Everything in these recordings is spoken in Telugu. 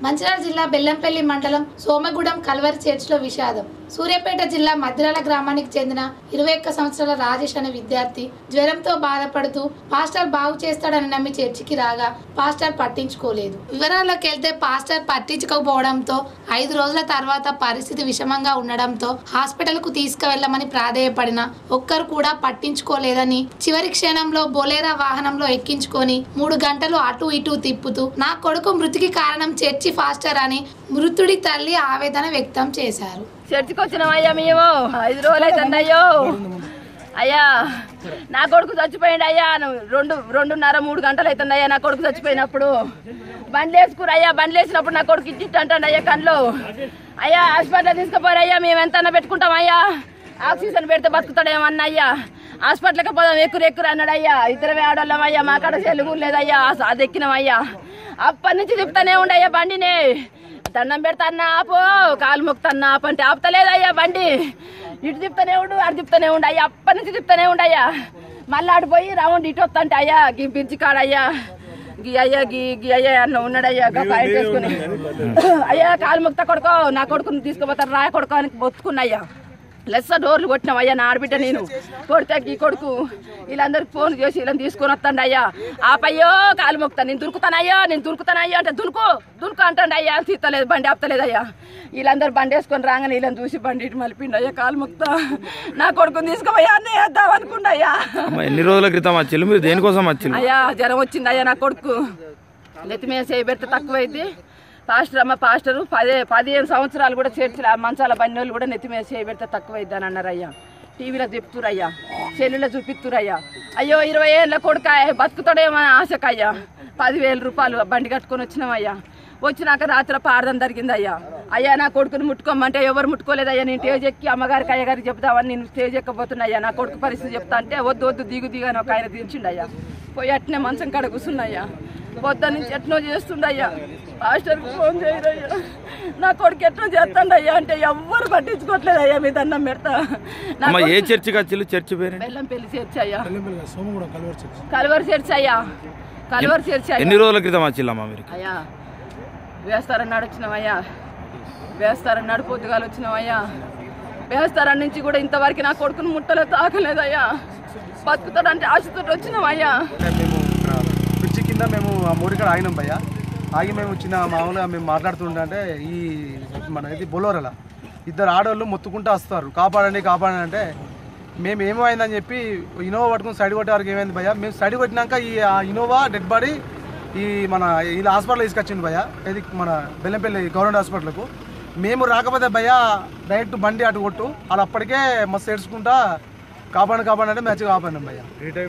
మంచిర్యాల జిల్లా బెల్లంపల్లి మండలం సోమగూడెం కల్వరి చర్చ్లో విషాదం సూర్యాపేట జిల్లా మద్రాల గ్రామానికి చెందిన ఇరవై ఒక్క సంవత్సరాల రాజేష్ అనే విద్యార్థి జ్వరంతో బాధపడుతూ పాస్టర్ బాగు చేస్తాడని నమ్మి చర్చికి రాగా పాస్టర్ పట్టించుకోలేదు వివరాల్లోకి వెళ్తే పాస్టర్ పట్టించుకోకపోవడంతో ఐదు రోజుల తర్వాత పరిస్థితి విషమంగా ఉండడంతో హాస్పిటల్ కు తీసుకువెళ్లమని ప్రాధేయపడిన ఒక్కరు కూడా పట్టించుకోలేదని చివరి క్షణంలో బొలేరా వాహనంలో ఎక్కించుకొని మూడు గంటలు అటు ఇటు తిప్పుతూ నా కొడుకు మృతికి కారణం చర్చి ఫాస్టర్ అని మృతుడి తల్లి ఆవేదన వ్యక్తం చేశారు చర్చికి వచ్చినామయ్యా మేము ఐదు రోజులు అవుతుంది అయ్యో అయ్యా నా కొడుకు చచ్చిపోయిండు అయ్యా నువ్వు రెండు రెండున్నర మూడు గంటలు అవుతుంది అయ్యా నా కొడుకు చచ్చిపోయినప్పుడు బండ్లు వేసుకురు అయ్యా బండ్లు వేసినప్పుడు నా కొడుకు ఇచ్చిట్టు అంటాడు అయ్యా కళ్ళు అయ్యా హాస్పిటల్ తీసుకుపోరు అయ్యా మేము ఎంత పెట్టుకుంటాం అయ్యా ఆక్సిజన్ పెడితే బతుకుతాడేమన్నా అయ్యా హాస్పిటల్కి పోదాం ఎక్కురు ఎక్కురు అన్నాడు అయ్యా ఇద్దరమే ఆడోళ్ళం అయ్యా మా కాడ సెలుగు లేదయ్యా అది ఎక్కినాం అయ్యా అప్పటి నుంచి తిప్పుతానే ఉండయ్యా బండిని దండం పెడతాన్నా ఆపు కాలు మొక్కుతాన్నా ఆపు అంటే ఆపుతలేదయ్యా బండి ఇటు తిప్పుతానే ఉండు అటు తిప్పుతానే ఉండు అయ్యా అప్పటి నుంచి తిప్పుతానే ఉండయ్యా మళ్ళీ ఆడు పోయి రౌండ్ ఇటు వస్తా అయ్యా గీ బ్రిడ్జి కాడయ్యా గీ అయ్యా గీ గీ అయ్యా అన్న ఉన్నాడయ్యా గా పాయింట్ వేసుకుని అయ్యా కాలు మొక్తా కొడుకో నా కొడుకుని తీసుకుపోతారు రాయ కొడుకో అని బొత్తుకున్నయ్యా లెస్స డోర్లు కొట్టినాం అయ్యా నా ఆడబిడ్డ నేను కొడితే ఈ కొడుకు వీళ్ళందరికి ఫోన్ చేసి వీళ్ళని తీసుకొని వస్తాండి అయ్యా ఆపయ్యో కాలు మొక్కుతాను నేను దురుకుతానయ్యో నేను దురుకుతానయ్యో అంటే దునుకు దునుకు అంటాండి అయ్యా తీస్తలేదు బండి ఆపుతలేదు అయ్యా వీళ్ళందరూ బండి వేసుకొని రాగానే వీళ్ళని చూసి బండి ఇటు మలిపిండి అయ్యా కాలు మొక్తా నా కొడుకుని తీసుకుపోయా అన్నీ వేద్దాం అనుకుండా అయ్యా అమ్మ, ఎన్ని రోజుల క్రితం వచ్చిల్లు మీరు దేనికోసం వచ్చిల్లు అయ్యా జ్వరం వచ్చింది అయ్యా నా కొడుకు నెత్తి మీద చేయబెడితే తక్కువైతే పాస్టర్ అమ్మ పాస్టరు పదే పదిహేను సంవత్సరాలు కూడా చర్చిలో ఆ మంచాల బండి వాళ్ళు కూడా నెత్తి మీద చేయబెడితే తక్కువైద్ది అని అన్నారు అయ్యా టీవీలో చెప్తురయ్యా సెల్లులో చూపిస్తురయ్యా అయ్యో ఇరవై ఏళ్ళ కొడుక బతుకుతాడేమో అని ఆశకయ్యా పదివేల రూపాయలు బండి కట్టుకొని వచ్చినామయ్యా వచ్చినాక రాత్రి పాడడం జరిగిందయ్యా అయ్యా నా కొడుకుని ముట్టుకోమంటే ఎవరు ముట్టుకోలేదయ్యా నేను స్టేజ్ ఎక్కి అమ్మగారికి అయ్యగారికి చెప్తామని నేను స్టేజ్ ఎక్కబోతున్నాయ్యా నా కొడుకు పరిస్థితి చెప్తా అంటే వద్దు వద్దు దిగు దిగు అని ఒక ఆయన దించిండయ్యా పోయి అట్నే మంచం కాడ కూర్చున్నాయ్యా పొద్దు నుంచి ఎట్నో చేస్తుండయ్యా మాస్టర్కి ఫోన్ చేయరయ్యా నా కొడుకు ఎట్నో చేస్తాడయ్యా అంటే ఎవ్వరు పట్టించుకోవట్లేదయ్యా మీ దండం పెడతా నా అమ్మ ఏ కొడుకు చర్చికి వచ్చిల్లు చర్చి పేరు బెల్లం పెళ్లి చేర్చయ్యా కలవరి చేర్చయ్యా కలవరి చేర్చయ్యా ఎన్ని రోజుల క్రితం వచ్చిల్లమ్మా మీరు అయ్యా వేస్తారన్నాడు వచ్చినామయ్యా వేస్తారన్నాడు పొద్దుగాలు వచ్చినామయ్యా వేస్తారని నుంచి కూడా ఇంతవరకు నా కొడుకును ముట్టలే తాకలేదయ్యా బతుకుతాడంటే ఆశతో వచ్చినామయ్యా మేము ఇక్కడ బ్రిడ్జి కింద మేము ఆ మూడికాడ ఆగినాం భయ్య ఆగి మేము చిన్న మామూలుగా మేము మాట్లాడుతుంటే అంటే ఈ మన ఇది బొలోరల ఇద్దరు ఆడవాళ్ళు మొత్తుకుంటూ వస్తారు కాపాడండి కాపాడండి అంటే మేము ఏమైందని చెప్పి ఇనోవా పట్టుకుని సైడ్ కొట్టే వరకు ఏమైంది భయ్య మేము సైడ్ కొట్టినాక ఈ ఆ ఇనోవా డెడ్ బాడీ ఈ మన ఇలా హాస్పిటల్ తీసుకొచ్చింది భయ్య ఇది మన బెల్లంపల్లి గవర్నమెంట్ హాస్పిటల్కు మేము రాకపోతే భయ్య డైరెక్ట్ బండి అటు కొట్టు వాళ్ళు అప్పటికే మస్తు ఏడ్చుకుంటా కాపాడు కాపాడు అంటే మ్యాచ్ కాపాడినాం భయ్య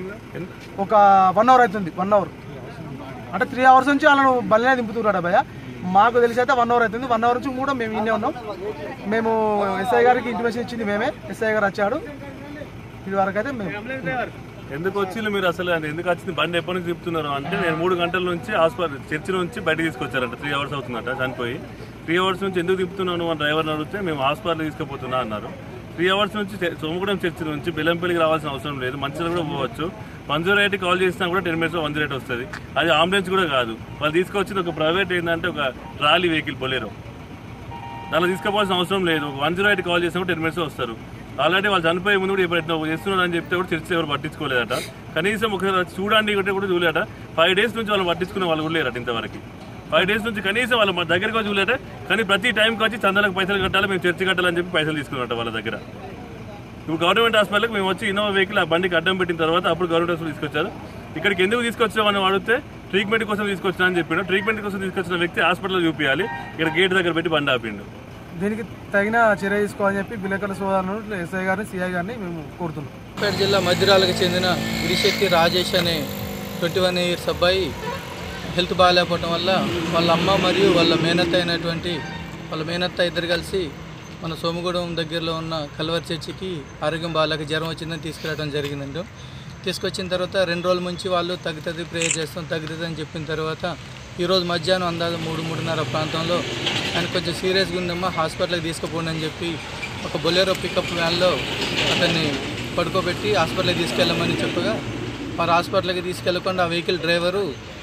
ఒక వన్ అవర్ అవుతుంది వన్ అవర్ అంటే త్రీ అవర్స్ నుంచి వాళ్ళను బల్లనే దింపుతున్నాడు భయ్య మాకు తెలిసి అయితే వన్ అవర్ అవుతుంది వన్ అవర్ నుంచి కూడా మేము ఇన్నే ఉన్నాం మేము ఎస్ఐ గారికి ఇంటిమేషన్ ఇచ్చింది మేమే ఎస్ఐ గారు వచ్చాడు ఇది వరకు అయితే మేము ఎందుకు వచ్చింది మీరు అసలు అంటే ఎందుకు వచ్చింది బండి ఎప్పటి నుంచి తిప్పుతున్నారు అంటే నేను మూడు గంటల నుంచి హాస్పిటల్ చర్చి నుంచి బయటకు తీసుకొచ్చారంట త్రీ అవర్స్ అవుతుందట చనిపోయి త్రీ అవర్స్ నుంచి ఎందుకు తిప్పుతున్నాను అని డ్రైవర్ని అడిగితే మేము హాస్పిటల్ తీసుకుపోతున్నా అన్నారు త్రీ అవర్స్ నుంచి చే- సోమగూడెం చర్చి నుంచి బెల్లంపల్లికి రావాల్సిన అవసరం లేదు మంచిగా కూడా పోవచ్చు వన్ జీరో ఎయిట్ కాల్ చేసినా కూడా ten minutes one zero eight వస్తుంది అది అంబులెన్స్ కూడా కాదు వాళ్ళు తీసుకొచ్చింది ఒక ప్రైవేట్ ఏంటంటే ఒక ట్రాలీ వెహికల్ బొలేరో దానిలో తీసుకోవాల్సిన అవసరం లేదు వన్ జీరో ఎయిట్ కాల్ చేసినా కూడా టెన్ మినిట్స్ వస్తారు ఆల్రెడీ వాళ్ళు చనిపోయే ముందు కూడా ఇప్పుడు ఎట్లా చేస్తున్నారు అని చెప్తే కూడా చర్చ ఎవరు పట్టించుకోలేదట కనీసం ఒకసారి వచ్చి చూడండి కూడా కూడా చూలేట ఫైవ్ డేస్ నుంచి వాళ్ళు పట్టించుకునే వాళ్ళు కూడా లేరట ఇంతవరకు ఫైవ్ డేస్ నుంచి కనీసం వాళ్ళ మా దగ్గరికి వచ్చి చూలేట కానీ ప్రతి టైంకి వచ్చి చందాలకు పైసలు కట్టాలి మేము చర్చి కట్టాలని చెప్పి పైసలు తీసుకున్నట్ట వాళ్ళ దగ్గర ఇప్పుడు గవర్నమెంట్ హాస్పిటల్కి మేము వచ్చి ఇన్నోవా వెహికల్ ఆ బండికి అడ్డం పెట్టిన తర్వాత అప్పుడు గవర్నమెంట్ హాస్పిటల్ తీసుకొచ్చారు ఇక్కడికి ఎందుకు తీసుకొచ్చామని అడిగితే ట్రీట్మెంట్ కోసం తీసుకొచ్చినా అని చెప్పిండు ట్రీట్మెంట్ కోసం తీసుకొచ్చిన వ్యక్తి హాస్పిటల్ చూపించాలి ఇక్కడ గేట్ దగ్గర పెట్టి బండి ఆపిండు దీనికి తగిన చర్య తీసుకోవాలని చెప్పి విలేకరుల సోదరులు ఎస్ఐ గారిని సిఐ గారిని మేము కోరుతున్నాం పేట జిల్లా మధ్యరాలకు చెందిన గిరిశెట్టి రాజేష్ అనే ట్వంటీ వన్ ఇయర్స్ అబ్బాయి హెల్త్ బాగాలేకపోవటం వల్ల వాళ్ళ అమ్మ మరియు వాళ్ళ మేనత్త అయినటువంటి వాళ్ళ మేనత్త ఇద్దరు కలిసి మన సోమగూడెం దగ్గరలో ఉన్న కల్వర్ చర్చికి ఆరోగ్యం బాగాలేక జ్వరం వచ్చిందని తీసుకురావడం జరిగిందండి తీసుకొచ్చిన తర్వాత రెండు రోజుల నుంచి వాళ్ళు తగ్గుతుంది ప్రేయర్ చేస్తాం తగ్గుతుంది అని చెప్పిన తర్వాత ఈరోజు మధ్యాహ్నం అందాజు మూడు మూడున్నర ప్రాంతంలో ఆయన కొంచెం సీరియస్గా ఉందమ్మా హాస్పిటల్కి తీసుకుపోండి అని చెప్పి ఒక బొలేరో పికప్ వ్యాన్లో అతన్ని పడుకోబెట్టి హాస్పిటల్కి తీసుకెళ్ళమని చెప్పగా వారు హాస్పిటల్కి తీసుకెళ్లకుండా ఆ వెహికల్ డ్రైవరు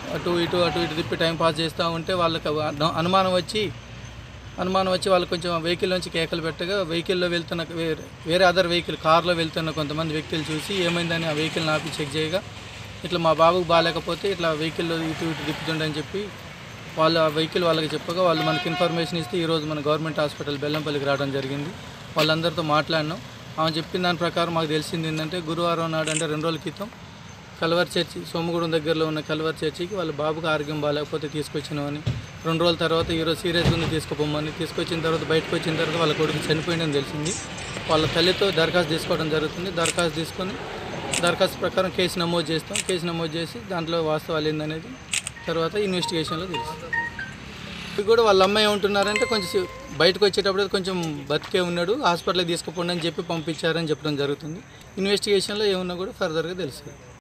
అటు ఇటు అటు ఇటు తిప్పి టైం పాస్ చేస్తూ ఉంటే వాళ్ళకి అను- అనుమానం వచ్చి అనుమానం వచ్చి వాళ్ళు కొంచెం వెహికల్ నుంచి కేకలు పెట్టగా వెహికల్లో వెళ్తున్న వేరే వేరే అదర్ వెహికల్ కార్లో వెళ్తున్న కొంతమంది వ్యక్తులు చూసి ఏమైందని ఆ వెహికల్ ఆపి చెక్ చేయగా ఇట్లా మా బాబుకు బాగాలేకపోతే ఇట్లా వెహికల్లో ఇటు ఇటు తిప్పుతుండని చెప్పి వాళ్ళు ఆ వెహికల్ వాళ్ళకి చెప్పగా వాళ్ళు మనకి ఇన్ఫర్మేషన్ ఇస్తే ఈరోజు మన గవర్నమెంట్ హాస్పిటల్ బెల్లంపల్లికి రావడం జరిగింది వాళ్ళందరితో మాట్లాడినాం ఆమె చెప్పిన దాని ప్రకారం మాకు తెలిసింది ఏంటంటే గురువారం నాడు అంటే రెండు రోజుల క్రితం కల్వర్ చర్చి సోమగూడెం దగ్గరలో ఉన్న కల్వర్ చర్చికి వాళ్ళ బాబుకి ఆరోగ్యం బాగాలేకపోతే తీసుకొచ్చినామని రెండు రోజుల తర్వాత ఈరోజు సీరియస్ ఉంది తీసుకుపోమని తీసుకొచ్చిన తర్వాత బయటకు వచ్చిన తర్వాత వాళ్ళ కొడుకు చనిపోయిందని తెలిసింది వాళ్ళ తల్లితో దరఖాస్తు తీసుకోవడం జరుగుతుంది దరఖాస్తు తీసుకొని దరఖాస్తు ప్రకారం కేసు నమోదు చేస్తాం కేసు నమోదు చేసి దాంట్లో వాస్తవాలు ఏందనేది తర్వాత ఇన్వెస్టిగేషన్లో తెలుస్తుంది ఇప్పుడు కూడా వాళ్ళ అమ్మాయి ఏమంటున్నారంటే కొంచెం సి- బయటకు వచ్చేటప్పుడు కొంచెం బతికే ఉన్నాడు హాస్పిటల్కి తీసుకుపోండి అని చెప్పి పంపించారని చెప్పడం జరుగుతుంది ఇన్వెస్టిగేషన్లో ఏమున్నా కూడా ఫర్దర్గా తెలుస్తుంది